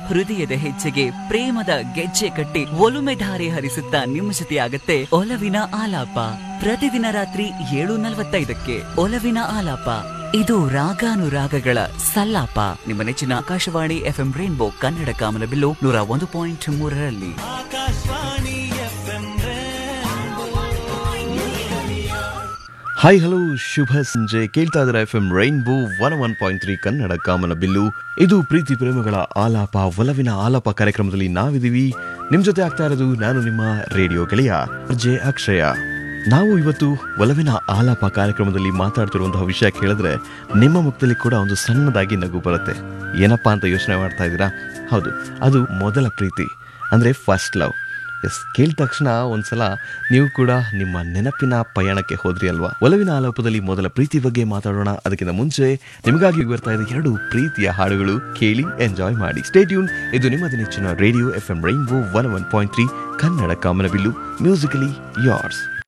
ಹೃದಯದ ಹೆಜ್ಜೆಗೆ ಪ್ರೇಮದ ಗೆಜ್ಜೆ ಕಟ್ಟಿ ಒಲುಮೆ ಧಾರೆ ಹರಿಸುತ್ತಾ ನಿಮ್ಮ ಜೊತೆಯಾಗತ್ತೆ ಒಲವಿನ ಆಲಾಪ ಪ್ರತಿದಿನ ರಾತ್ರಿ ಏಳು ನಲವತ್ತೈದಕ್ಕೆ ಒಲವಿನ ಆಲಾಪ ಇದು ರಾಗಾನುರಾಗಗಳ ಸಲ್ಲಾಪ ನಿಮ್ಮ ನೆಚ್ಚಿನ ಆಕಾಶವಾಣಿ ಎಫ್ಎಂ ರೈನ್ಬೋ ಕನ್ನಡ ಕಾಮನಬಿಲ್ಲು ನೂರ ಒಂದು ಪಾಯಿಂಟ್ ಮೂರರಲ್ಲಿ ಹಾಯ್ ಹಲೋ ಶುಭ ಸಂಜೆ ಕೇಳ್ತಾ ಇದ್ದಾರೆ F M rainbow one one point three Kannada ಕಾಮನ ಬಿಲ್ಲು ಇದು ಪ್ರೀತಿ ಪ್ರೇಮಗಳ ಆಲಾಪ ಒಲವಿನ ಆಲಾಪ ಕಾರ್ಯಕ್ರಮದಲ್ಲಿ ನಾವಿದ್ದೀವಿ ನಿಮ್ ಜೊತೆ ಆಗ್ತಾ ಇರೋದು ನಾನು ನಿಮ್ಮ ರೇಡಿಯೋ ಗೆಳೆಯ ಜೆ ಅಕ್ಷಯ ನಾವು ಇವತ್ತು ಒಲವಿನ ಆಲಾಪ ಕಾರ್ಯಕ್ರಮದಲ್ಲಿ ಮಾತಾಡ್ತಿರುವಂತಹ ವಿಷಯ ಕೇಳಿದ್ರೆ ನಿಮ್ಮ ಮುಖದಲ್ಲಿ ಕೂಡ ಒಂದು ಸಣ್ಣದಾಗಿ ನಗು ಬರುತ್ತೆ ಏನಪ್ಪಾ ಅಂತ ಯೋಚನೆ ಮಾಡ್ತಾ ಇದ್ದೀರಾ ಹೌದು ಅದು ಮೊದಲ ಪ್ರೀತಿ ಅಂದ್ರೆ ಫಸ್ಟ್ ಲವ್ ಎಸ್ ಕೇಳಿದ ತಕ್ಷಣ ಒಂದ್ಸಲ ನೀವು ಕೂಡ ನಿಮ್ಮ ನೆನಪಿನ ಪಯಣಕ್ಕೆ ಹೋದ್ರಿ ಅಲ್ವಾ ಒಲವಿನ ಆಲಾಪದಲ್ಲಿ ಮೊದಲ ಪ್ರೀತಿ ಬಗ್ಗೆ ಮಾತಾಡೋಣ ಅದಕ್ಕಿಂತ ಮುಂಚೆ ನಿಮಗಾಗಿ ಬರ್ತಾ ಇದೆ ಎರಡು ಪ್ರೀತಿಯ ಹಾಡುಗಳು ಕೇಳಿ ಎಂಜಾಯ್ ಮಾಡಿ ಸ್ಟೇಟ್ಯೂನ್ ಇದು ನಿಮ್ಮ ನೆಚ್ಚಿನ radio F M rainbow one one point three Kannada ಕಾಮನಬಿಲ್ಲು ಮ್ಯೂಸಿಕಲಿ ಯಾರ್ಸ್